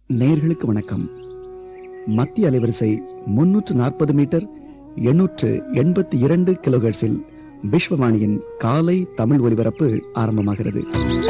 நேர்களுக்கு வணக்கம் மத்திய அலைவரிசை முன்னூற்று நாற்பது மீட்டர் எண்ணூற்று எண்பத்தி இரண்டு கிலோஹெர்ட்ஸில் விஸ்வவாணியின் காலை தமிழ் ஒலிபரப்பு ஆரம்பமாகிறது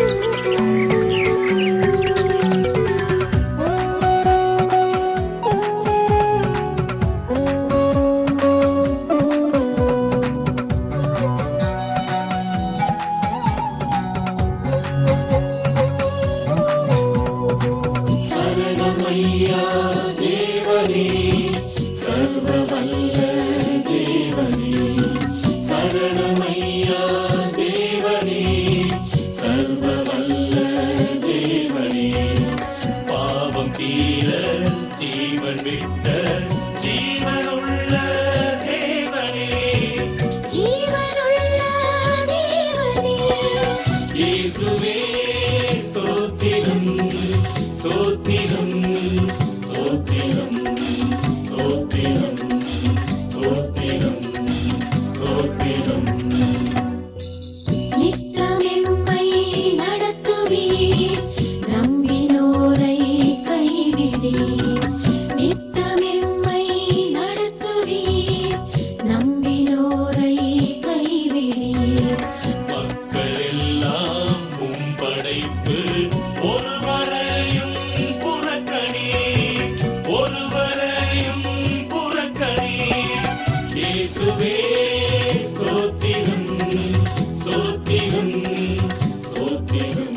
பாவம் தீர ஜீவன் விட்ட ஜீவனுள்ள தேவனே ஜீவனுள்ள தேவனே இயேசுவே ஸ்தோத்திரம் ஸ்தோத்திரம் ஸ்தோத்திரம் ஸ்தோத்திரம் ஸ்தோத்திரம் ஸ்தோத்திரம் நித்தமெம்மை நடத்துவீர் நம்பினோரை கைவிடீர் நித்தமெம்மை நடத்துவீர் நம்பினோரை கைவிடீர் மக்கள் எல்லாம் உம் படைப்பு ஒருவரையும் புறக்கணி ஒருவரையும் புறக்கணி இயேசுவே ஸ்தோத்திரம் ஸ்தோத்திரம் ஸ்தோத்திரம்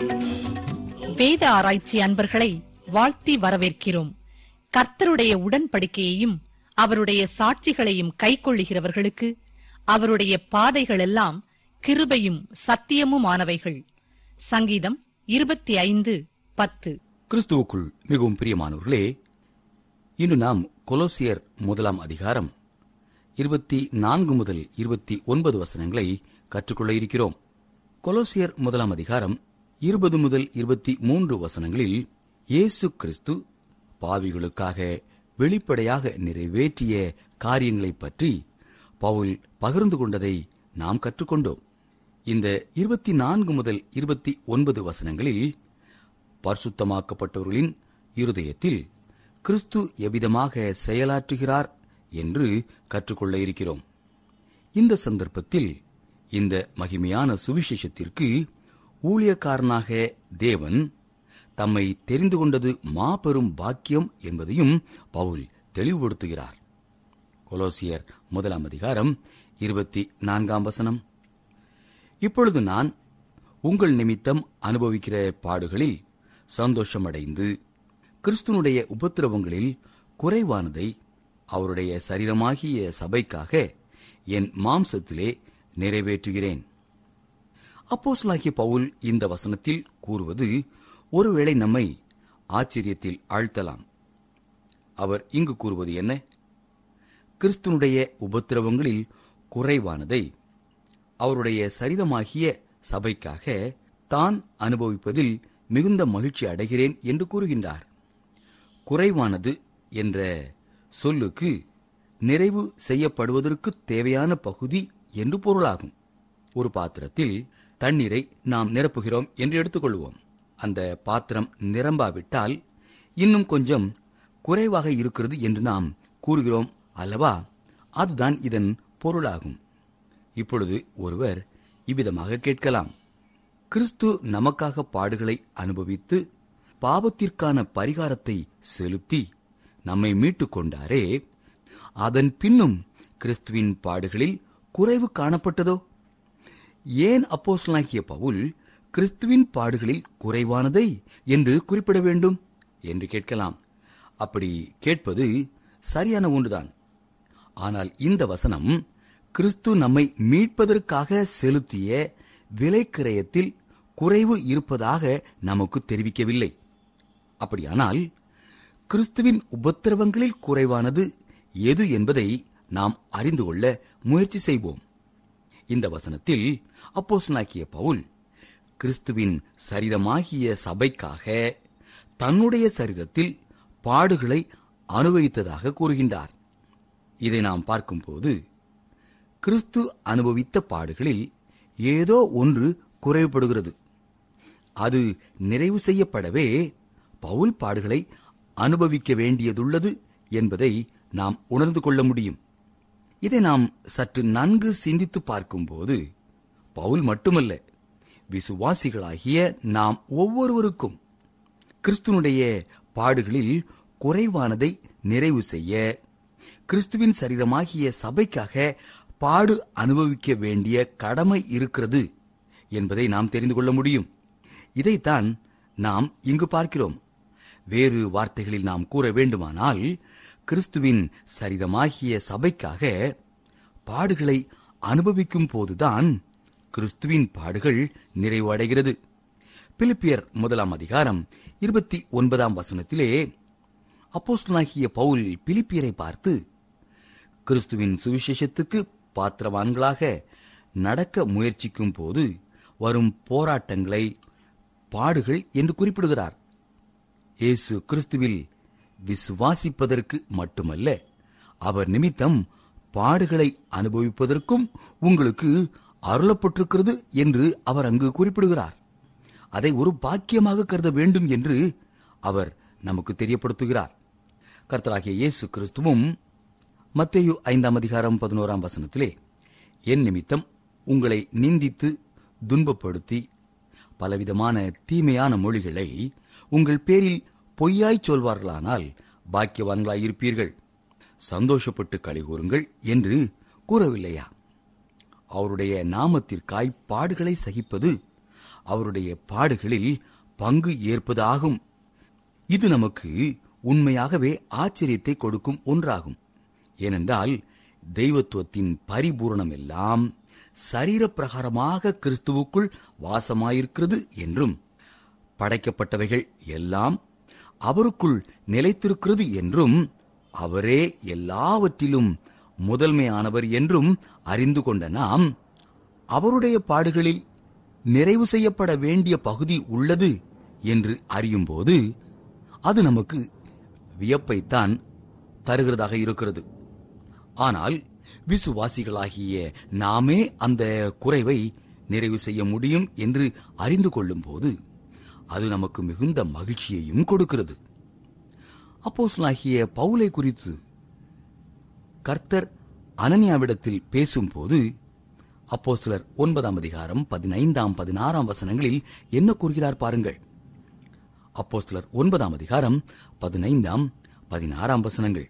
வேத ஆராய்ச்சி அன்பர்களை வாழ்த்தி வரவேற்கிறோம் கர்த்தருடைய உடன்படிக்கையையும் அவருடைய சாட்சிகளையும் கைக்கொள்ளுகிறவர்களுக்கு அவருடைய பாதைகளெல்லாம் கிருபையும் சத்தியமுமானவைகள் சங்கீதம் இருபத்தி ஐந்து பத்து கிறிஸ்துவுக்குள் மிகவும் பிரியமானவர்களே இன்று நாம் கொலோசியர் முதலாம் அதிகாரம் இருபத்தி நான்கு முதல் இருபத்தி ஒன்பது வசனங்களை கற்றுக்கொள்ள இருக்கிறோம் கொலோசியர் முதலாம் அதிகாரம் இருபது முதல் இருபத்தி மூன்று வசனங்களில் இயேசு கிறிஸ்து பாவிகளுக்காக வெளிப்படையாக நிறைவேற்றிய காரியங்களைப் பற்றி பவுல் பகிர்ந்து கொண்டதை நாம் கற்றுக்கொண்டோம் இந்த இருபத்தி நான்கு முதல் இருபத்தி ஒன்பது வசனங்களில் பரிசுத்தமாக்கப்பட்டவர்களின் இருதயத்தில் கிறிஸ்து எவ்விதமாக செயலாற்றுகிறார் என்று கற்றுக்கொள்ள இருக்கிறோம் இந்த சந்தர்ப்பத்தில் இந்த மகிமையான சுவிசேஷத்திற்கு ஊழியக்காரனாக தேவன் தம்மை தெரிந்து கொண்டது மாபெரும் பாக்கியம் என்பதையும் பவுல் தெளிவுபடுத்துகிறார் கொலோசியர் முதலாம் அதிகாரம் இருபத்தி நான்காம் வசனம் இப்பொழுது நான் உங்கள் நிமித்தம் அனுபவிக்கிற பாடுகளில் சந்தோஷமடைந்து கிறிஸ்துனுடைய உபத்திரவங்களில் குறைவானதை அவருடைய சரீரமாகிய சபைக்காக என் மாம்சத்திலே நிறைவேற்றுகிறேன் அப்போஸ்தலனாகிய பவுல் இந்த வசனத்தில் கூறுவது ஒருவேளை நம்மை ஆச்சரியத்தில் ஆழ்த்தலாம் அவர் இங்கு கூறுவது என்ன கிறிஸ்துனுடைய உபத்திரவங்களில் குறைவானதை அவருடைய சரீரமாகிய சபைக்காக தான் அனுபவிப்பதில் மிகுந்த மகிழ்ச்சி அடைகிறேன் என்று கூறுகின்றார் குறைவானது என்ற சொல்லுக்கு நிறைவு செய்யப்படுவதற்கு தேவையான பகுதி என்று பொருளாகும் ஒரு பாத்திரத்தில் தண்ணீரை நாம் நிரப்புகிறோம் என்று எடுத்துக்கொள்வோம் அந்த பாத்திரம் நிரம்பாவிட்டால் இன்னும் கொஞ்சம் குறைவாக இருக்கிறது என்று நாம் கூறுகிறோம் அல்லவா அதுதான் இதன் பொருளாகும் இப்பொழுது ஒருவர் இவ்விதமாக கேட்கலாம் கிறிஸ்து நமக்காக பாடுகளை அனுபவித்து பாவத்திற்கான பரிகாரத்தை செலுத்தி நம்மை மீட்டுக் கொண்டாரே அதன் பின்னும் கிறிஸ்துவின் பாடுகளில் குறைவு காணப்பட்டதோ ஏன் அப்போஸ்தலனாகிய பவுல் கிறிஸ்துவின் பாடுகளில் குறைவானதை என்று குறிப்பிட வேண்டும் என்று கேட்கலாம் அப்படி கேட்பது சரியான ஒன்றுதான் ஆனால் இந்த வசனம் கிறிஸ்து நம்மை மீட்பதற்காக செலுத்திய விலைக்கிரயத்தில் குறைவு இருப்பதாக நமக்கு தெரிவிக்கவில்லை அப்படியானால் கிறிஸ்துவின் உபத்திரவங்களில் குறைவானது எது என்பதை நாம் அறிந்து கொள்ள முயற்சி செய்வோம் இந்த வசனத்தில் அப்போஸ்தலனாகிய பவுல் கிறிஸ்துவின் சரீரமாகிய சபைக்காக தன்னுடைய சரீரத்தில் பாடுகளை அனுபவித்ததாக கூறுகின்றார் இதை நாம் பார்க்கும்போது கிறிஸ்து அனுபவித்த பாடுகளில் ஏதோ ஒன்று குறைவுபடுகிறது அது நிறைவு செய்யப்படவே பவுல் பாடுகளை அனுபவிக்க வேண்டியதுள்ளது என்பதை நாம் உணர்ந்து கொள்ள முடியும் இதை நாம் சற்று நன்கு சிந்தித்து பார்க்கும்போது பவுல் மட்டுமல்ல விசுவாசிகளாகிய நாம் ஒவ்வொருவருக்கும் கிறிஸ்துனுடைய பாடுகளில் குறைவானதை நிறைவு செய்ய கிறிஸ்துவின் சரீரமாகிய சபைக்காக பாடு அனுபவிக்க வேண்டிய கடமை இருக்கிறது என்பதை நாம் தெரிந்து கொள்ள முடியும் இதைத்தான் நாம் இங்கு பார்க்கிறோம் வேறு வார்த்தைகளில் நாம் கூற வேண்டுமானால் கிறிஸ்துவின் சரீரமாகிய சபைக்காக பாடுகளை அனுபவிக்கும் போதுதான் கிறிஸ்துவின் பாடுகள் நிறைவு அடைகிறது பிலிப்பியர் முதலாம் அதிகாரம் இருபத்தி ஒன்பதாம் வசனத்திலே அப்போஸ்தலனாகிய பவுல் பிலிப்பியரை பார்த்து கிறிஸ்துவின் சுவிசேஷத்துக்கு பாத்திரவான்களாக நடக்க முயற்சிக்கும் போது வரும் போராட்டங்களை பாடுகள் என்று குறிப்பிடுகிறார் இயேசு கிறிஸ்துவில் விசுவாசிப்பதற்கு மட்டுமல்ல அவர் நிமித்தம் பாடுகளை அனுபவிப்பதற்கும் உங்களுக்கு அருளப்பட்டிருக்கிறது என்று அவர் அங்கு குறிப்பிடுகிறார் அதை ஒரு பாக்கியமாக கருத வேண்டும் என்று அவர் நமக்கு தெரியப்படுத்துகிறார் கர்த்தராகிய இயேசு கிறிஸ்துவும் மத்தேயு ஐந்தாம் அதிகாரம் பதினோராம் வசனத்திலே என் நிமித்தம் உங்களை நிந்தித்து துன்பப்படுத்தி பலவிதமான தீமையான மொழிகளை உங்கள் பேரில் பொய்யாய்ச் சொல்வார்களானால் பாக்கியவான்களாயிருப்பீர்கள் சந்தோஷப்பட்டு கழிகூறுங்கள் என்று கூறவில்லையா அவருடைய நாமத்திற்காய் பாடுகளை சகிப்பது அவருடைய பாடுகளில் பங்கு ஏற்பதாகும் இது நமக்கு உண்மையாகவே ஆச்சரியத்தை கொடுக்கும் ஒன்றாகும் ஏனென்றால் தெய்வத்துவத்தின் பரிபூரணம் எல்லாம் சரீரப்பிரகாரமாக கிறிஸ்துவுக்குள் வாசமாயிருக்கிறது என்றும் படைக்கப்பட்டவைகள் எல்லாம் அவருக்குள் நிலைத்திருக்கிறது என்றும் அவரே எல்லாவற்றிலும் முதன்மையானவர் என்றும் அறிந்து கொண்ட நாம் அவருடைய பாடுகளில் நிறைவு செய்யப்பட வேண்டிய பகுதி உள்ளது என்று அறியும்போது அது நமக்கு வியப்பைத்தான் தருகிறதாக இருக்கிறது ஆனால் விசுவாசிகளாகிய நாமே அந்த குறைவை நிறைவு செய்ய முடியும் என்று அறிந்து கொள்ளும்போது அது நமக்கு மிகுந்த மகிழ்ச்சியையும் கொடுக்கிறது அப்போஸ்தலனாகிய பவுலை குறித்து கர்த்தர் அனனியாவிடத்தில் பேசும்போது அப்போஸ்தலர் ஒன்பதாம் அதிகாரம் பதினைந்தாம் பதினாறாம் வசனங்களில் என்ன கூறுகிறார் பாருங்கள் அப்போஸ்தலர் ஒன்பதாம் அதிகாரம் பதினைந்தாம் பதினாறாம் வசனங்கள்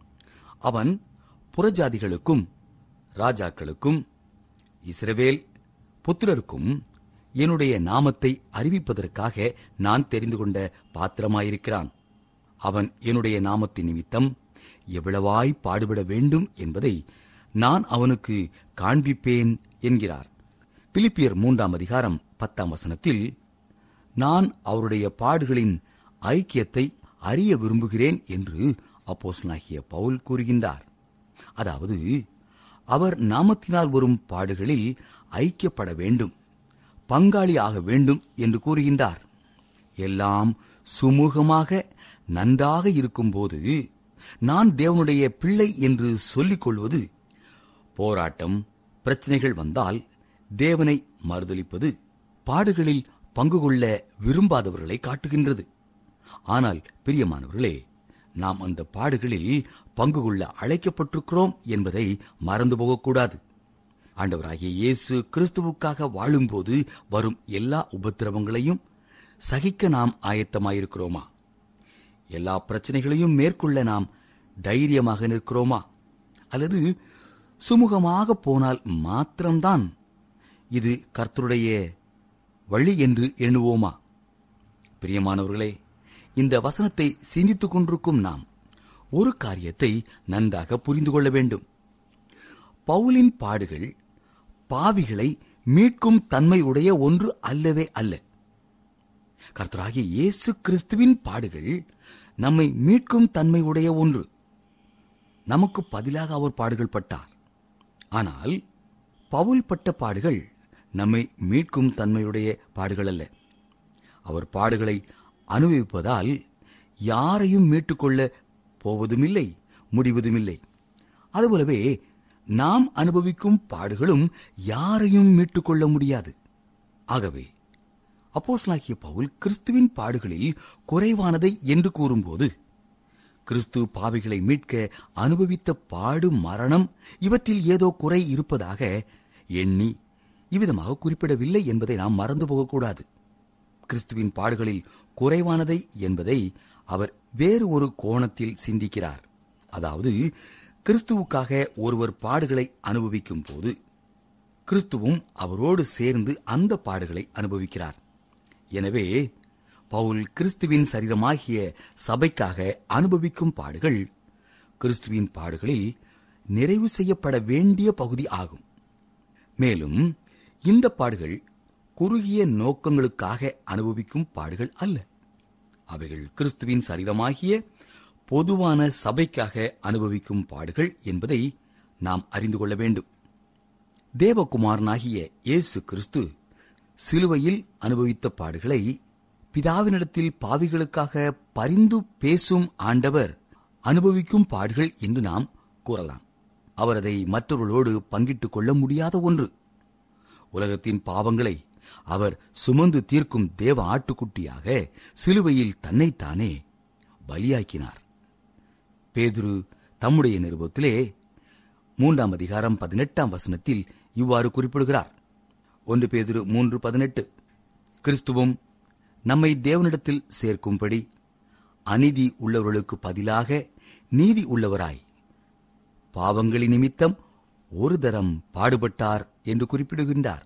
அவன் புறஜாதிகளுக்கும் ராஜாக்களுக்கும் இஸ்ரவேல் புத்திரருக்கும் என்னுடைய நாமத்தை அறிவிப்பதற்காக நான் தெரிந்து கொண்ட பாத்திரமாயிருக்கிறான் அவன் என்னுடைய நாமத்தின் நிமித்தம் எவ்வளவாய் பாடுபட வேண்டும் என்பதை நான் அவனுக்கு காண்பிப்பேன் என்கிறார் பிலிப்பியர் மூன்றாம் அதிகாரம் பத்தாம் வசனத்தில் நான் அவருடைய பாடுகளின் ஐக்கியத்தை அறிய விரும்புகிறேன் என்று அப்போஸ்தலனாகிய பவுல் கூறுகின்றார் அதாவது அவர் நாமத்தினால் வரும் பாடுகளில் ஐக்கியப்பட வேண்டும் பங்காளி ஆக வேண்டும் என்று கூறுகின்றார் எல்லாம் சுமூகமாக நன்றாக இருக்கும்போது நான் தேவனுடைய பிள்ளை என்று சொல்லிக் கொள்வது போராட்டம் பிரச்சனைகள் வந்தால் தேவனை மறுதலிப்பது பாடுகளில் பங்கு கொள்ள விரும்பாதவர்களை காட்டுகின்றது ஆனால் பிரியமானவர்களே நாம் அந்த பாடுகளில் பங்கு கொள்ள அழைக்கப்பட்டிருக்கிறோம் என்பதை மறந்து போகக்கூடாது ஆண்டவராகிய இயேசு கிறிஸ்துவுக்காக வாழும்போது வரும் எல்லா உபத்திரவங்களையும் சகிக்க நாம் ஆயத்தமாயிருக்கிறோமா எல்லா பிரச்சனைகளையும் மேற்கொள்ள நாம் தைரியமாக நிற்கிறோமா அல்லது சுமூகமாக போனால் மாத்திரம்தான் இது கர்த்தருடைய வழி என்று எண்ணுவோமா பிரியமானவர்களே இந்த வசனத்தை சிந்தித்துக் கொண்டிருக்கும் நாம் ஒரு காரியத்தை நன்றாக புரிந்து கொள்ள வேண்டும் பவுலின் பாடுகள் பாவிகளை மீட்கும் தன்மையுடைய ஒன்று அல்லவே அல்ல கர்த்தராகிய இயேசு கிறிஸ்துவின் பாடுகள் நம்மை மீட்கும் தன்மையுடைய ஒன்று நமக்கு பதிலாக அவர் பாடுகள் பட்டார் ஆனால் பவுல் பட்ட பாடுகள் நம்மை மீட்கும் தன்மையுடைய பாடுகள் அல்ல அவர் பாடுகளை அனுபவிப்பதால் யாரையும் மீட்டுக்கொள்ள போவதுமில்லை முடிவதுமில்லை அதுபோலவே நாம் அனுபவிக்கும் பாடுகளும் யாரையும் மீட்டுக்கொள்ள முடியாது ஆகவே அப்போஸ்தலனாகிய பவுல் கிறிஸ்துவின் பாடுகளில் குறைவானதை என்று கூறும்போது கிறிஸ்து பாவிகளை மீட்க அனுபவித்த பாடு மரணம் இவற்றில் ஏதோ குறை இருப்பதாக எண்ணி இவ்விதமாக குறிப்பிடவில்லை என்பதை நாம் மறந்து போகக்கூடாது கிறிஸ்துவின் பாடுகளில் குறைவானதை என்பதை அவர் வேறு ஒரு கோணத்தில் சிந்திக்கிறார் அதாவது கிறிஸ்துவுக்காக ஒருவர் பாடுகளை அனுபவிக்கும் போது கிறிஸ்துவும் அவரோடு சேர்ந்து அந்த பாடுகளை அனுபவிக்கிறார் எனவே பவுல் கிறிஸ்துவின் சரீரமாகிய சபைக்காக அனுபவிக்கும் பாடுகள் கிறிஸ்துவின் பாடுகளில் நிறைவு செய்யப்பட வேண்டிய பகுதி ஆகும் மேலும் இந்த பாடுகள் குறுகிய நோக்கங்களுக்காக அனுபவிக்கும் பாடுகள் அல்ல அவைகள் கிறிஸ்துவின் சரீரமாகிய பொதுவான சபைக்காக அனுபவிக்கும் பாடுகள் என்பதை நாம் அறிந்து கொள்ள வேண்டும் தேவகுமாரனாகிய இயேசு கிறிஸ்து சிலுவையில் அனுபவித்த பாடுகளை பிதாவினிடத்தில் பாவிகளுக்காக பரிந்து பேசும் ஆண்டவர் அனுபவிக்கும் பாடுகள் என்று நாம் கூறலாம் அவர் அதை மற்றவர்களோடு பங்கிட்டுக் கொள்ள முடியாத ஒன்று உலகத்தின் பாவங்களை அவர் சுமந்து தீர்க்கும் தேவ ஆட்டுக்குட்டியாக சிலுவையில் தன்னைத்தானே பலியாக்கினார் பேதுரு தம்முடைய நிருபத்திலே மூன்றாம் அதிகாரம் பதினெட்டாம் வசனத்தில் இவ்வாறு குறிப்பிடுகிறார் ஒன்று பேதுரு மூன்று பதினெட்டு கிறிஸ்துவும் நம்மை தேவனிடத்தில் சேர்க்கும்படி அநீதி உள்ளவர்களுக்கு பதிலாக நீதி உள்ளவராய் பாவங்களின் நிமித்தம் ஒரு தரம் பாடுபட்டார் என்று குறிப்பிடுகின்றார்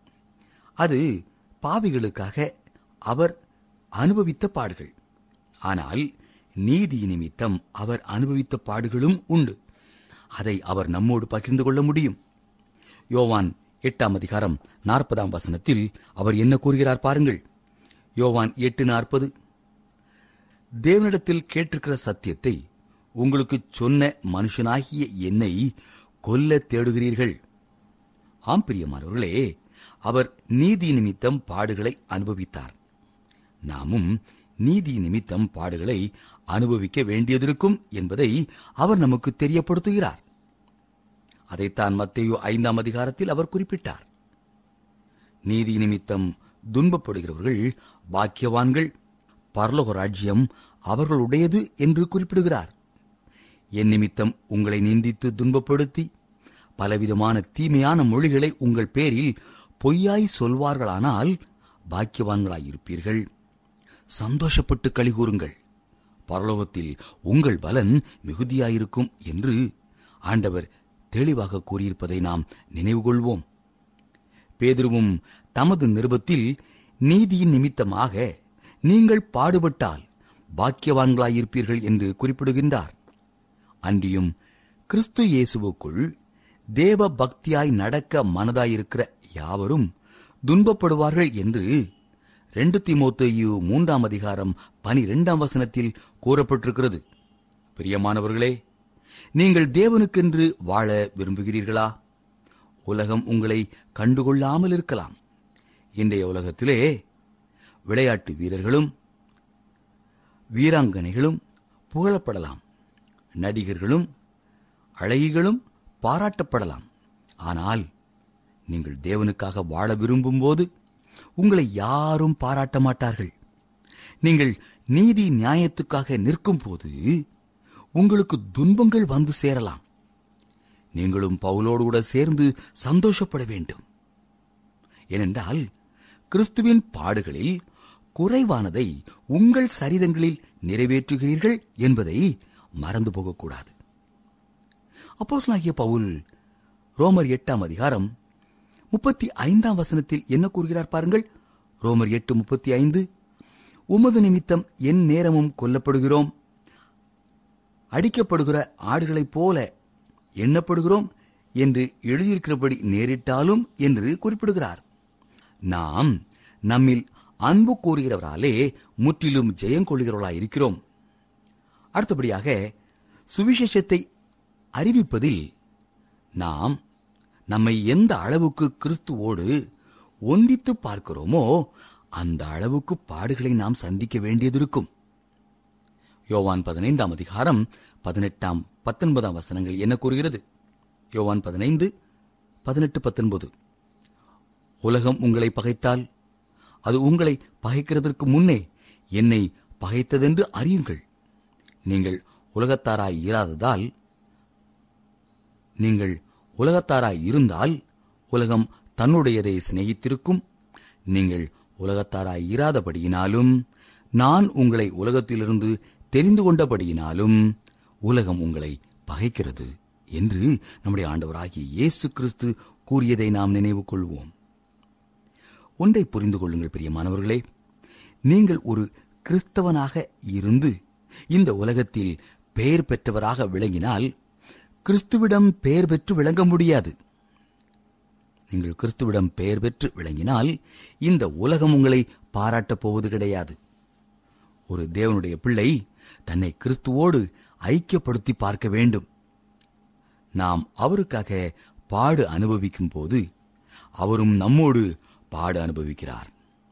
அது பாவிகளுக்காக அவர் அனுபவித்த பாடுகள் ஆனால் நீதி நிமித்தம் அவர் அனுபவித்த பாடுகளும் உண்டு அதை அவர் நம்மோடு பகிர்ந்து கொள்ள முடியும் யோவான் எட்டாம் அதிகாரம் நாற்பதாம் வசனத்தில் அவர் என்ன கூறுகிறார் பாருங்கள் யோவான் எட்டு நாற்பது தேவனிடத்தில் கேட்டிருக்கிற சத்தியத்தை உங்களுக்கு சொன்ன மனுஷனாகிய என்னை கொல்ல தேடுகிறீர்கள் ஆம் பிரியமானவர்களே அவர் நீதி நிமித்தம் பாடுகளை அனுபவித்தார் நாமும் நீதி நிமித்தம் பாடுகளை அனுபவிக்க வேண்டியதிருக்கும் என்பதை அவர் நமக்கு தெரியப்படுத்துகிறார் அதைத்தான் மத்தேயு ஐந்தாம் அதிகாரத்தில் அவர் குறிப்பிட்டார் நீதி நிமித்தம் துன்பப்படுகிறவர்கள் பாக்கியவான்கள் பரலோக ராஜ்யம் அவர்களுடையது என்று குறிப்பிடுகிறார் என் நிமித்தம் உங்களை நிந்தித்து துன்பப்படுத்தி பலவிதமான தீமையான மொழிகளை உங்கள் பேரில் பொய்யாய் சொல்வார்களானால் பாக்கியவான்களாயிருப்பீர்கள் சந்தோஷப்பட்டு கழிகூறுங்கள் பரலோகத்தில் உங்கள் பலன் மிகுதியாயிருக்கும் என்று ஆண்டவர் தெளிவாக கூறியிருப்பதை நாம் நினைவுகொள்வோம் பேதுருவும் தமது நிருபத்தில் நீதியின் நிமித்தமாக நீங்கள் பாடுபட்டால் பாக்கியவான்களாயிருப்பீர்கள் என்று குறிப்பிடுகின்றார் அன்றியும் கிறிஸ்து இயேசுவுக்குள் தேவ பக்தியாய் நடக்க மனதாயிருக்கிற யாவரும் துன்பப்படுவார்கள் என்று ரெண்டு திமோத்தேயு மூன்றாம் அதிகாரம் பனிரெண்டாம் வசனத்தில் கூறப்பட்டிருக்கிறது பிரியமானவர்களே நீங்கள் தேவனுக்கென்று வாழ விரும்புகிறீர்களா உலகம் உங்களை கண்டுகொள்ளாமல் இருக்கலாம் இன்றைய உலகத்திலே விளையாட்டு வீரர்களும் வீராங்கனைகளும் புகழப்படலாம் நடிகர்களும் அழகிகளும் பாராட்டப்படலாம் ஆனால் நீங்கள் தேவனுக்காக வாழ விரும்பும்போது உங்களை யாரும் பாராட்ட மாட்டார்கள் நீங்கள் நீதி நியாயத்துக்காக நிற்கும் போது உங்களுக்கு துன்பங்கள் வந்து சேரலாம் நீங்களும் பவுலோடு கூட சேர்ந்து சந்தோஷப்பட வேண்டும் ஏனென்றால் கிறிஸ்துவின் பாடுகளில் குறைவானதை உங்கள் சரீரங்களில் நிறைவேற்றுகிறீர்கள் என்பதை மறந்து போகக்கூடாது அப்போஸ்தலனாகிய பவுல் ரோமர் எட்டாம் அதிகாரம் முப்பத்தி ஐந்தாம் வசனத்தில் என்ன கூறுகிறார் பாருங்கள் ரோமர் எட்டு முப்பத்தி ஐந்து உமது நிமித்தம் என் நேரமும் கொல்லப்படுகிறோம் அடிக்கப்படுகிற ஆடுகளைப் போல எண்ணப்படுகிறோம் என்று எழுதியிருக்கிறபடி நேரிட்டாலும் என்று குறிப்பிடுகிறார் நாம் நம்மில் அன்பு கூறுகிறவராலே முற்றிலும் ஜெயங்கொள்கிறவர்களாய் இருக்கிறோம் அடுத்தபடியாக சுவிசேஷத்தை அறிவிப்பதில் நாம் நம்மை எந்த அளவுக்கு கிறிஸ்துவோடு ஒன்றித்து பார்க்கிறோமோ அந்த அளவுக்கு பாடுகளை நாம் சந்திக்க வேண்டியதிருக்கும் யோவான் பதினைந்தாம் அதிகாரம் பதினெட்டாம் பத்தொன்பதாம் வசனங்கள் என்ன கூறுகிறது யோவான் பதினைந்து பதினெட்டு பத்தொன்பது உலகம் உங்களை பகைத்தால் அது உங்களை பகைக்கிறதற்கு முன்னே என்னை பகைத்ததென்று அறியுங்கள் நீங்கள் உலகத்தாராய் இராததால் நீங்கள் உலகத்தாராய் இருந்தால் உலகம் தன்னுடையதை சிநேகித்திருக்கும் நீங்கள் உலகத்தாராய் இராதபடியினாலும் நான் உங்களை உலகத்திலிருந்து தெரிந்து கொண்டபடியினாலும் உலகம் உங்களை பகைக்கிறது என்று நம்முடைய ஆண்டவராகிய இயேசு கிறிஸ்து கூறியதை நாம் நினைவு கொள்வோம் ஒன்றை புரிந்து கொள்ளுங்கள் பிரியமானவர்களே நீங்கள் ஒரு கிறிஸ்தவனாக இருந்து இந்த உலகத்தில் பெயர் பெற்றவராக விளங்கினால் கிறிஸ்துவிடம் பெயர் பெற்று விளங்க முடியாது நீங்கள் கிறிஸ்துவிடம் பெயர் பெற்று விளங்கினால் இந்த உலகம் உங்களை பாராட்டப் போவது கிடையாது ஒரு தேவனுடைய பிள்ளை தன்னை கிறிஸ்துவோடு ஐக்கியப்படுத்தி பார்க்க வேண்டும் நாம் அவருக்காக பாடு அனுபவிக்கும் போது அவரும் நம்மோடு பாடு அனுபவிக்கிறார்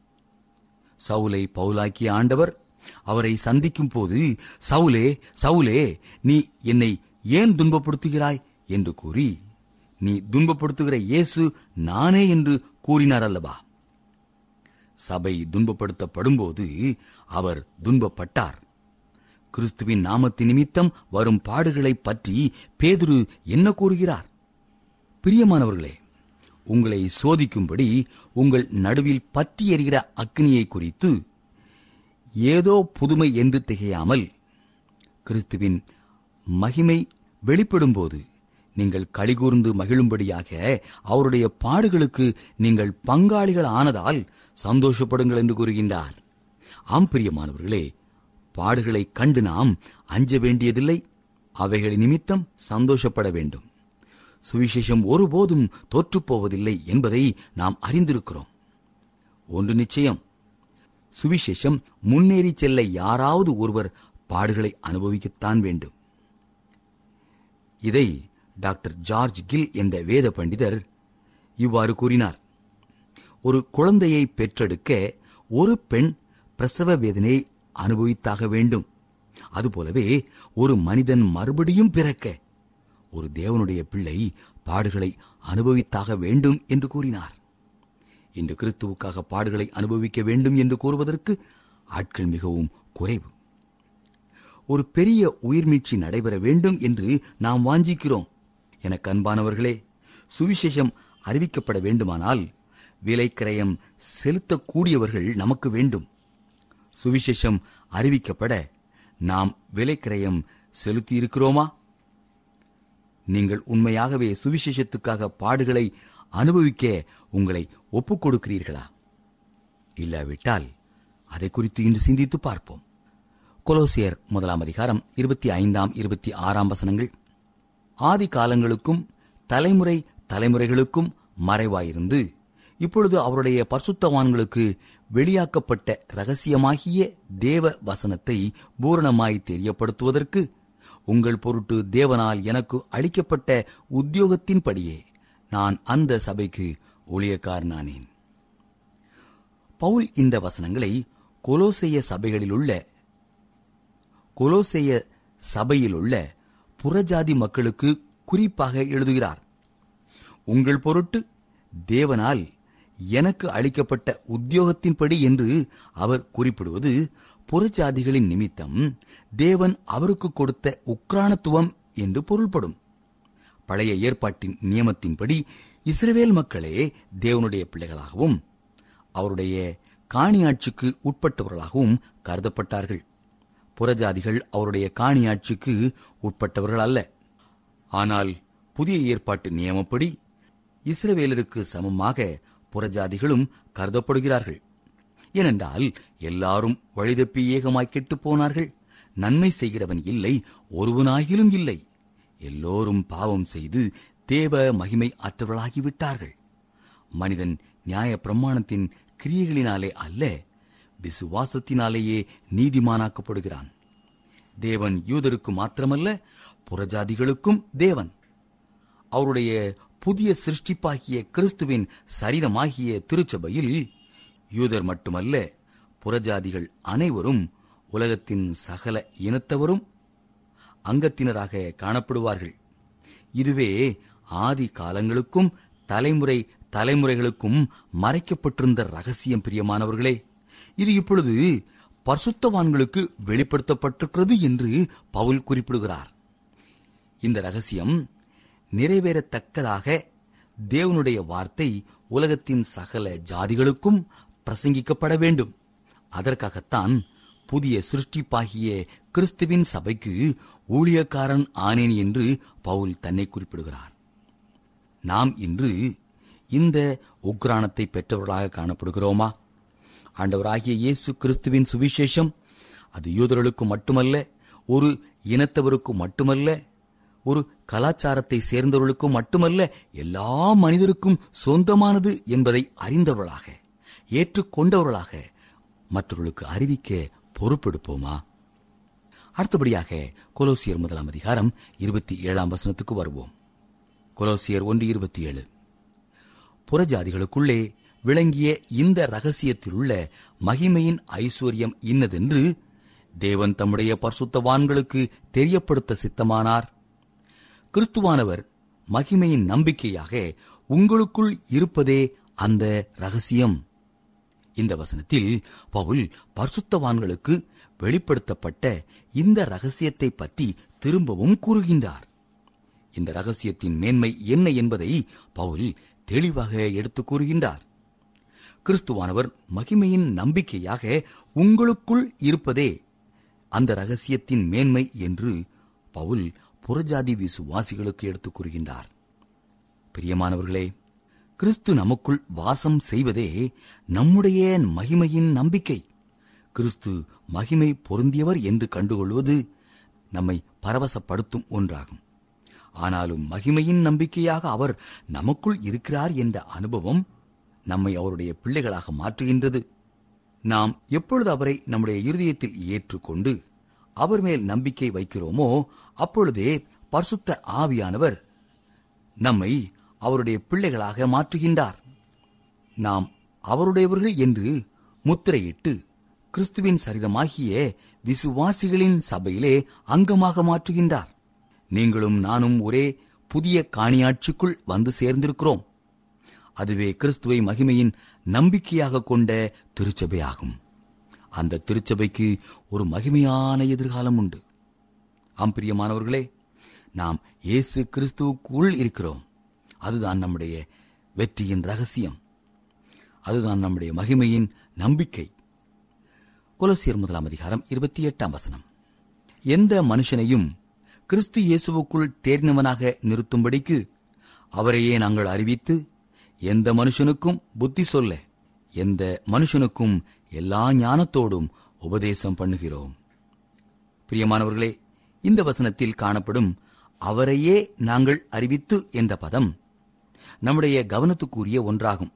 சவுலை பவுலாக்கிய ஆண்டவர் அவரை சந்திக்கும் போது சவுலே சவுலே நீ என்னை ஏன் துன்பப்படுத்துகிறாய் என்று கூறி நீ துன்பப்படுத்துகிற இயேசு நானே என்று கூறினார் அல்லவா சபை துன்பப்படுத்தப்படும்போது அவர் துன்பப்பட்டார் கிறிஸ்துவின் நாமத்தின் நிமித்தம் வரும் பாடுகளைப் பற்றி பேதுரு என்ன கூறுகிறார் பிரியமானவர்களே உங்களை சோதிக்கும்படி உங்கள் நடுவில் பற்றி எறிகிற அக்னியை குறித்து ஏதோ புதுமை என்று திகையாமல் கிறிஸ்துவின் மகிமை வெளிப்படும்போது நீங்கள் கலிகூர்ந்து மகிழும்படியாக அவருடைய பாடுகளுக்கு நீங்கள் பங்காளிகள் ஆனதால் சந்தோஷப்படுங்கள் என்று கூறுகின்றார் ஆம் பிரியமானவர்களே பாடுகளை கண்டு நாம் அஞ்ச வேண்டியதில்லை அவைகளின் நிமித்தம் சந்தோஷப்பட வேண்டும் சுவிசேஷம் ஒருபோதும் தோற்றுப்போவதில்லை என்பதை நாம் அறிந்திருக்கிறோம் ஒன்று நிச்சயம் சுவிசேஷம் முன்னேறி செல்ல யாராவது ஒருவர் பாடுகளை அனுபவிக்கத்தான் வேண்டும் இதை டாக்டர் ஜார்ஜ் கில் என்ற வேத பண்டிதர் இவ்வாறு கூறினார் ஒரு குழந்தையை பெற்றெடுக்க ஒரு பெண் பிரசவ வேதனையை அனுபவித்தாக வேண்டும் அதுபோலவே ஒரு மனிதன் மறுபடியும் பிறக்க ஒரு தேவனுடைய பிள்ளை பாடுகளை அனுபவித்தாக வேண்டும் என்று கூறினார் இன்று கிறிஸ்துவுக்காக பாடுகளை அனுபவிக்க வேண்டும் என்று கூறுவதற்கு ஆட்கள் மிகவும் குறைவு ஒரு பெரிய உயிர்மீட்சி நடைபெற வேண்டும் என்று நாம் வாஞ்சிக்கிறோம் எனக்கு அன்பானவர்களே சுவிசேஷம் அறிவிக்கப்பட வேண்டுமானால் விலைக்கிரயம் செலுத்தக்கூடியவர்கள் நமக்கு வேண்டும் சுவிசேஷம் அறிவிக்கப்பட நாம் விலைக்கிரயம் செலுத்தி இருக்கிறோமா நீங்கள் உண்மையாகவே சுவிசேஷத்துக்காக பாடுகளை அனுபவிக்க உங்களை ஒப்புக் கொடுக்கிறீர்களா இல்லாவிட்டால் அதை குறித்து இன்று சிந்தித்து பார்ப்போம் கொலோசியர் முதலாம் அதிகாரம் இருபத்தி ஐந்தாம் இருபத்தி ஆறாம் வசனங்கள் ஆதி காலங்களுக்கும் தலைமுறை தலைமுறைகளுக்கும் மறைவாயிருந்து இப்பொழுது அவருடைய பரிசுத்தவான்களுக்கு வெளியாக்கப்பட்ட ரகசியமாகிய தேவ வசனத்தை பூரணமாய் தெரியப்படுத்துவதற்கு உங்கள் பொருட்டு தேவனால் எனக்கு அளிக்கப்பட்ட உத்தியோகத்தின்படியே நான் அந்த சபைக்கு ஊழியக்காரனானேன் பவுல் இந்த வசனங்களை கொலோசைய சபைகளிலுள்ள கொலோசைய சபையிலுள்ள புறஜாதி மக்களுக்கு குறிப்பாக எழுதுகிறார் உங்கள் பொருட்டு தேவனால் எனக்கு அளிக்கப்பட்ட உத்தியோகத்தின்படி என்று அவர் குறிப்பிடுவது புறஜாதிகளின் நிமித்தம் தேவன் அவருக்கு கொடுத்த உக்ரானத்துவம் என்று பொருள்படும் பழைய ஏற்பாட்டின் நியமத்தின்படி இஸ்ரவேல் மக்களே தேவனுடைய பிள்ளைகளாகவும் அவருடைய காணியாட்சிக்கு உட்பட்டவர்களாகவும் கருதப்பட்டார்கள் புறஜாதிகள் அவருடைய காணியாட்சிக்கு உட்பட்டவர்கள் அல்ல ஆனால் புதிய ஏற்பாட்டு நியமப்படி இஸ்ரவேலருக்கு சமமாக புறஜாதிகளும் கருதப்படுகிறார்கள் ஏனென்றால் எல்லாரும் வழிதப்பி ஏகமாய் கெட்டுப் போனார்கள் நன்மை செய்கிறவன் இல்லை ஒருவனாகிலும் இல்லை எல்லோரும் பாவம் செய்து தேவ மகிமை அற்றவர்களாகிவிட்டார்கள் மனிதன் நியாய பிரமாணத்தின் கிரியைகளினாலே அல்ல விசுவாசத்தினாலேயே நீதிமானாக்கப்படுகிறான் தேவன் யூதருக்கு மாத்திரமல்ல புறஜாதிகளுக்கும் தேவன் அவருடைய புதிய சிருஷ்டிப்பாகிய கிறிஸ்துவின் சரீரமாகிய திருச்சபையில் யூதர் மட்டுமல்ல புறஜாதிகள் அனைவரும் உலகத்தின் சகல இனத்தவரும் அங்கத்தினராக காணப்படுவார்கள் இதுவே ஆதி காலங்களுக்கும் தலைமுறை தலைமுறைகளுக்கும் மறைக்கப்பட்டிருந்த ரகசியம் பிரியமானவர்களே இது இப்பொழுது பரிசுத்தவான்களுக்கு வெளிப்படுத்தப்பட்டிருக்கிறது என்று பவுல் குறிப்பிடுகிறார் இந்த ரகசியம் நிறைவேறத்தக்கதாக தேவனுடைய வார்த்தை உலகத்தின் சகல ஜாதிகளுக்கும் பிரசங்கிக்கப்பட வேண்டும் அதற்காகத்தான் புதிய சிருஷ்டிப்பாகிய கிறிஸ்துவின் சபைக்கு ஊழியக்காரன் ஆனேன் என்று பவுல் தன்னை குறிப்பிடுகிறார் நாம் இன்று இந்த உக்ரானத்தை பெற்றவர்களாக காணப்படுகிறோமா ஆண்டவராகிய இயேசு கிறிஸ்துவின் சுவிசேஷம் அது யூதர்களுக்கு மட்டுமல்ல ஒரு இனத்தவருக்கு மட்டுமல்ல ஒரு கலாச்சாரத்தை சேர்ந்தவர்களுக்கும் மட்டுமல்ல எல்லா மனிதருக்கும் சொந்தமானது என்பதை அறிந்தவர்களாக ஏற்றுக்கொண்டவர்களாக மற்றவர்களுக்கு அறிவிக்க பொறுப்பெடுப்போமா அடுத்தபடியாக கொலோசியர் முதலாம் அதிகாரம் இருபத்தி ஏழாம் வசனத்துக்கு வருவோம் கொலோசியர் ஒன்று இருபத்தி ஏழு புறஜாதிகளுக்குள்ளே விளங்கிய இந்த ரகசியத்திலுள்ள மகிமையின் ஐஸ்வர்யம் இன்னதென்று தேவன் தம்முடைய பரிசுத்தவான்களுக்கு தெரியப்படுத்த சித்தமானார் கிறிஸ்துவானவர் மகிமையின் நம்பிக்கையாக உங்களுக்குள் இருப்பதே அந்த ரகசியம் இந்த வசனத்தில் பவுல் பரிசுத்தவான்களுக்கு வெளிப்படுத்தப்பட்ட இந்த ரகசியத்தை பற்றி திரும்பவும் கூறுகின்றார் இந்த ரகசியத்தின் மேன்மை என்ன என்பதை பவுல் தெளிவாக எடுத்துக் கூறுகின்றார் கிறிஸ்துவானவர் மகிமையின் நம்பிக்கையாக உங்களுக்குள் இருப்பதே அந்த ரகசியத்தின் மேன்மை என்று பவுல் புறஜாதி விசுவாசிகளுக்கு எடுத்துக் கூறுகின்றார் பிரியமானவர்களே கிறிஸ்து நமக்குள் வாசம் செய்வதே நம்முடைய மகிமையின் நம்பிக்கை கிறிஸ்து மகிமை பொருந்தியவர் என்று கண்டுகொள்வது நம்மை பரவசப்படுத்தும் ஒன்றாகும் ஆனாலும் மகிமையின் நம்பிக்கையாக அவர் நமக்குள் இருக்கிறார் என்ற அனுபவம் நம்மை அவருடைய பிள்ளைகளாக மாற்றுகின்றது நாம் எப்பொழுது அவரை நம்முடைய இருதயத்தில் ஏற்றுக்கொண்டு அவர் மேல் நம்பிக்கை வைக்கிறோமோ அப்பொழுதே பரிசுத்த ஆவியானவர் நம்மை அவருடைய பிள்ளைகளாக மாற்றுகின்றார் நாம் அவருடையவர்கள் என்று முத்திரையிட்டு கிறிஸ்துவின் சரீரமாகிய விசுவாசிகளின் சபையிலே அங்கமாக மாற்றுகின்றார் நீங்களும் நானும் ஒரே புதிய காணியாட்சிக்குள் வந்து சேர்ந்திருக்கிறோம் அதுவே கிறிஸ்துவை மகிமையின் நம்பிக்கையாக கொண்ட திருச்சபையாகும் அந்த திருச்சபைக்கு ஒரு மகிமையான எதிர்காலம் உண்டு அம்பிரியமானவர்களே நாம் இயேசு கிறிஸ்துவுக்குள் இருக்கிறோம் அதுதான் நம்முடைய வெற்றியின் ரகசியம் அதுதான் நம்முடைய மகிமையின் நம்பிக்கை கொலசியர் முதலாம் அதிகாரம் இருபத்தி எட்டாம் வசனம் எந்த மனுஷனையும் கிறிஸ்து இயேசுவுக்குள் தேர்ந்தவனாக நிறுத்தும்படிக்கு அவரையே நாங்கள் அறிவித்து எந்த மனுஷனுக்கும் புத்தி சொல்ல எந்த மனுஷனுக்கும் எல்லா ஞானத்தோடும் உபதேசம் பண்ணுகிறோம் பிரியமானவர்களே இந்த வசனத்தில் காணப்படும் அவரையே நாங்கள் அறிவித்து என்ற பதம் நம்முடைய கவனத்துக்குரிய ஒன்றாகும்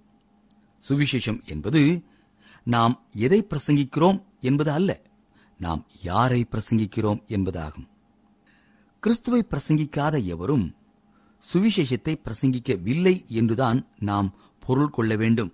சுவிசேஷம் என்பது நாம் எதை பிரசங்கிக்கிறோம் என்பது அல்ல நாம் யாரை பிரசங்கிக்கிறோம் என்பதாகும் கிறிஸ்துவை பிரசங்கிக்காத எவரும் சுவிசேஷத்தை பிரசங்கிக்கவில்லை என்றுதான் நாம் பொருள் கொள்ள வேண்டும்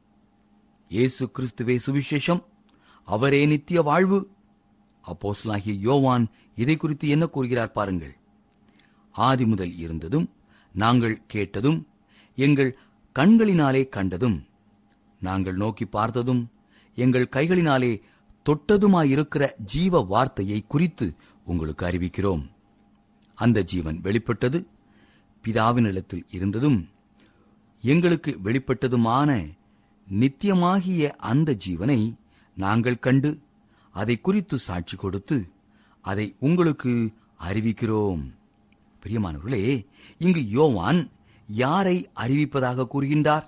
இயேசு கிறிஸ்துவே சுவிசேஷம் அவரே நித்திய வாழ்வு அப்போஸ்தலனாகிய யோவான் இதை குறித்து என்ன கூறுகிறார் பாருங்கள் ஆதி முதல் இருந்ததும் நாங்கள் கேட்டதும் எங்கள் கண்களினாலே கண்டதும் நாங்கள் நோக்கி பார்த்ததும் எங்கள் கைகளினாலே தொட்டதுமாயிருக்கிற ஜீவ வார்த்தையை குறித்து உங்களுக்கு அறிவிக்கிறோம் அந்த ஜீவன் வெளிப்பட்டது பிதாவினிடத்தில் இருந்ததும் எங்களுக்கு வெளிப்பட்டதுமான நித்தியமாகிய அந்த ஜீவனை நாங்கள் கண்டு அதை குறித்து சாட்சி கொடுத்து அதை உங்களுக்கு அறிவிக்கிறோம் பிரியமானவர்களே இங்கு யோவான் யாரை அறிவிப்பதாக கூறுகின்றார்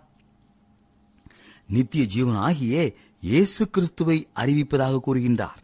நித்திய ஜீவனாகிய இயேசு கிறிஸ்துவை அறிவிப்பதாக கூறுகின்றார்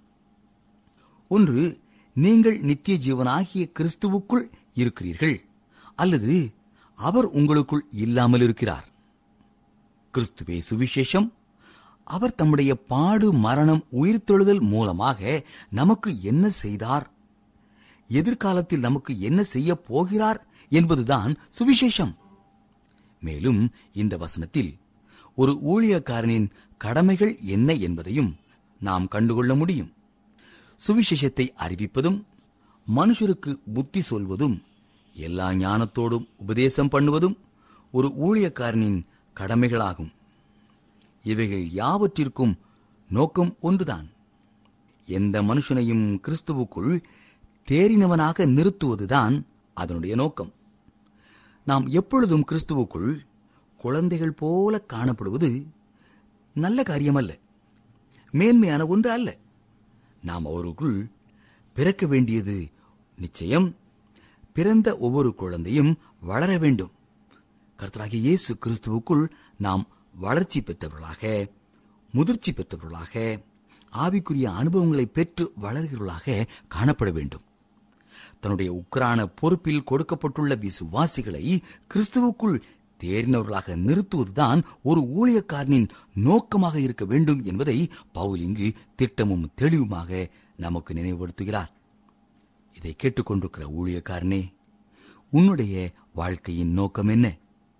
ஒன்று நீங்கள் நித்திய ஜீவனாகிய கிறிஸ்துவுக்குள் இருக்கிறீர்கள் அல்லது அவர் உங்களுக்குள் இல்லாமல் இருக்கிறார் கிறிஸ்துவே சுவிசேஷம் அவர் தம்முடைய பாடு மரணம் உயிர்த்தெழுதல் மூலமாக நமக்கு என்ன செய்தார் எதிர்காலத்தில் நமக்கு என்ன செய்ய போகிறார் என்பதுதான் சுவிசேஷம் மேலும் இந்த வசனத்தில் ஒரு ஊழியக்காரனின் கடமைகள் என்ன என்பதையும் நாம் கண்டுகொள்ள முடியும் சுவிசேஷத்தை அறிவிப்பதும் மனுஷருக்கு புத்தி சொல்வதும் எல்லா ஞானத்தோடும் உபதேசம் பண்ணுவதும் ஒரு ஊழியக்காரனின் கடமைகளாகும் இவைகள் யாவற்றிற்கும் நோக்கம் ஒன்றுதான் எந்த மனுஷனையும் கிறிஸ்துவுக்குள் தேறினவனாக நிறுத்துவதுதான் அதனுடைய நோக்கம் நாம் எப்பொழுதும் கிறிஸ்துவுக்குள் குழந்தைகள் போல காணப்படுவது நல்ல காரியமல்ல மேன்மையான ஒன்று அல்ல நாம் அவருக்குள் பிறக்க வேண்டியது நிச்சயம் பிறந்த ஒவ்வொரு குழந்தையும் வளர வேண்டும் கர்த்தராகிய இயேசு கிறிஸ்துவுக்குள் நாம் வளர்ச்சி பெற்றவர்களாக முதிர்ச்சி பெற்றவர்களாக ஆவிக்குரிய அனுபவங்களை பெற்று வளர்கிறவர்களாக காணப்பட வேண்டும் தன்னுடைய உக்ரான பொறுப்பில் கொடுக்கப்பட்டுள்ள விசுவாசிகளை கிறிஸ்துவுக்குள் தேறினவர்களாக நிறுத்துவதுதான் ஒரு ஊழியக்காரனின் நோக்கமாக இருக்க வேண்டும் என்பதை பவுல் இங்கு திட்டமும் தெளிவுமாக நமக்கு நினைவுபடுத்துகிறார் இதை கேட்டுக்கொண்டிருக்கிற ஊழியக்காரனே உன்னுடைய வாழ்க்கையின் நோக்கம் என்ன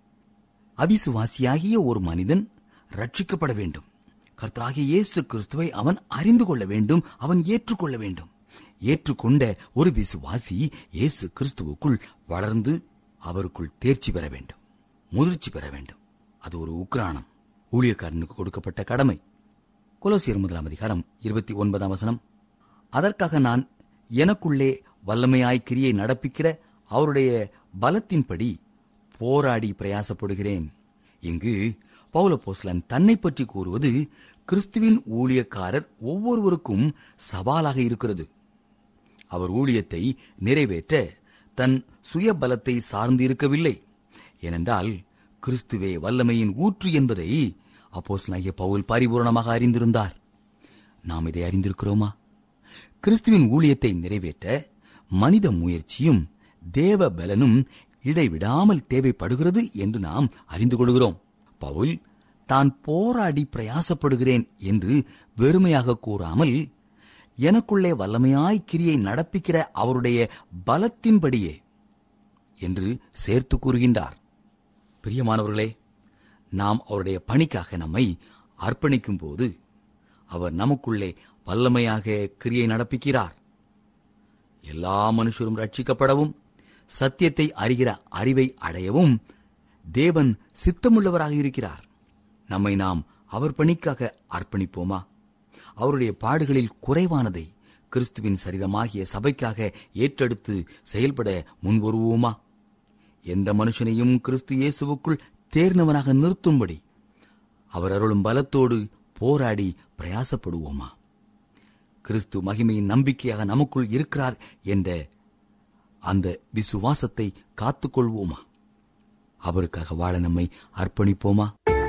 அவிசுவாசியாகிய ஒரு மனிதன் ரட்சிக்கப்பட வேண்டும் கர்த்தராகிய இயேசு கிறிஸ்துவை அவன் அறிந்து கொள்ள வேண்டும் அவன் ஏற்றுக்கொள்ள வேண்டும் ஏற்றுக்கொண்ட ஒரு விசுவாசி இயேசு கிறிஸ்துவுக்குள் வளர்ந்து அவருக்குள் தேர்ச்சி பெற வேண்டும் முதிர்ச்சி பெற வேண்டும் அது ஒரு உக்ரானம் ஊழியக்காரனுக்கு கொடுக்கப்பட்ட கடமை கொலோசியர் முதலாம் அதிகாரம் இருபத்தி ஒன்பதாம் வசனம் அதற்காக நான் எனக்குள்ளே வல்லமையாய் கிரியை நடப்பிக்கிற அவருடைய பலத்தின்படி போராடி பிரயாசப்படுகிறேன் இங்கு பௌலபோஸ்லன் தன்னை பற்றி கூறுவது கிறிஸ்துவின் ஊழியக்காரர் ஒவ்வொருவருக்கும் சவாலாக இருக்கிறது அவர் ஊழியத்தை நிறைவேற்ற தன் சுய பலத்தை சார்ந்து இருக்கவில்லை ஏனென்றால் கிறிஸ்துவே வல்லமையின் ஊற்று என்பதை அப்போஸ்தலனாகிய பவுல் பரிபூரணமாக அறிந்திருந்தார் நாம் இதை அறிந்திருக்கிறோமா கிறிஸ்துவின் ஊழியத்தை நிறைவேற்ற மனித முயற்சியும் தேவ பலனும் இடைவிடாமல் தேவைப்படுகிறது என்று நாம் அறிந்து கொள்கிறோம் பவுல் தான் போராடி பிரயாசப்படுகிறேன் என்று வெறுமையாக கூறாமல் எனக்குள்ளே வல்லமையாய் கிரியை நடப்பிக்கிற அவருடைய பலத்தின்படியே என்று சேர்த்து கூறுகின்றார் பிரியமானவர்களே நாம் அவருடைய பணிக்காக நம்மை அர்ப்பணிக்கும் போது அவர் நமக்குள்ளே வல்லமையாக கிரியை நடப்பிக்கிறார் எல்லா மனுஷரும் ரட்சிக்கப்படவும் சத்தியத்தை அறிகிற அறிவை அடையவும் தேவன் சித்தமுள்ளவராக இருக்கிறார் நம்மை நாம் அவர் பணிக்காக அர்ப்பணிப்போமா அவருடைய பாடுகளில் குறைவானதை கிறிஸ்துவின் சரீரமாகிய சபைக்காக ஏற்றெடுத்து செயல்பட முன்வருவோமா எந்த மனுஷனையும் கிறிஸ்து இயேசுவுக்குள் தேர்ந்தவனாக நிறுத்தும்படி அவர் அருளும் பலத்தோடு போராடி பிரயாசப்படுவோமா கிறிஸ்து மகிமையின் நம்பிக்கையாக நமக்குள் இருக்கிறார் என்ற அந்த விசுவாசத்தை காத்துக்கொள்வோமா அவருக்காக வாழ நம்மை அர்ப்பணிப்போமா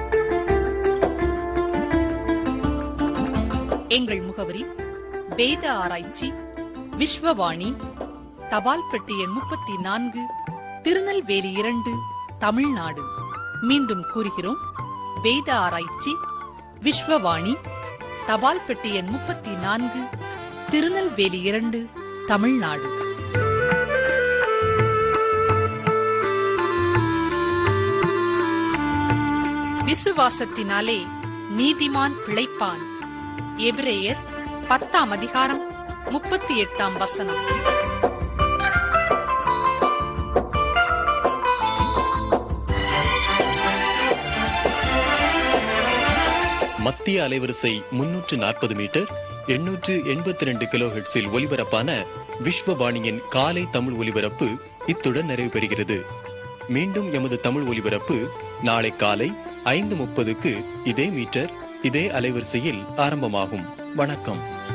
எங்கள் முகவரி வேத ஆராய்ச்சி விஸ்வவாணி தபால் பெட்டி எண் முப்பத்தி நான்கு திருநெல்வேலி இரண்டு தமிழ்நாடு மீண்டும் கூறுகிறோம் வேத ஆராய்ச்சி விஸ்வவாணி தபால் பெட்டி எண் முப்பத்தி நான்கு திருநெல்வேலி இரண்டு தமிழ்நாடு விசுவாசத்தினாலே நீதிமான் பிழைப்பான் எபிரேயர் பத்தாம் அதிகாரம் முப்பத்தி எட்டாம் வசனம் மத்திய அலைவரிசை முன்னூற்று நாற்பது மீட்டர் எண்ணூற்று எண்பத்தி ரெண்டு கிலோ ஹெட்ஸில் ஒலிபரப்பான விஸ்வவாணியின் காலை தமிழ் ஒலிபரப்பு இத்துடன் நிறைவு பெறுகிறது மீண்டும் எமது தமிழ் ஒலிபரப்பு நாளை காலை ஐந்து முப்பதுக்கு இதே மீட்டர் இதே அலைவரிசையில் ஆரம்பமாகும் வணக்கம்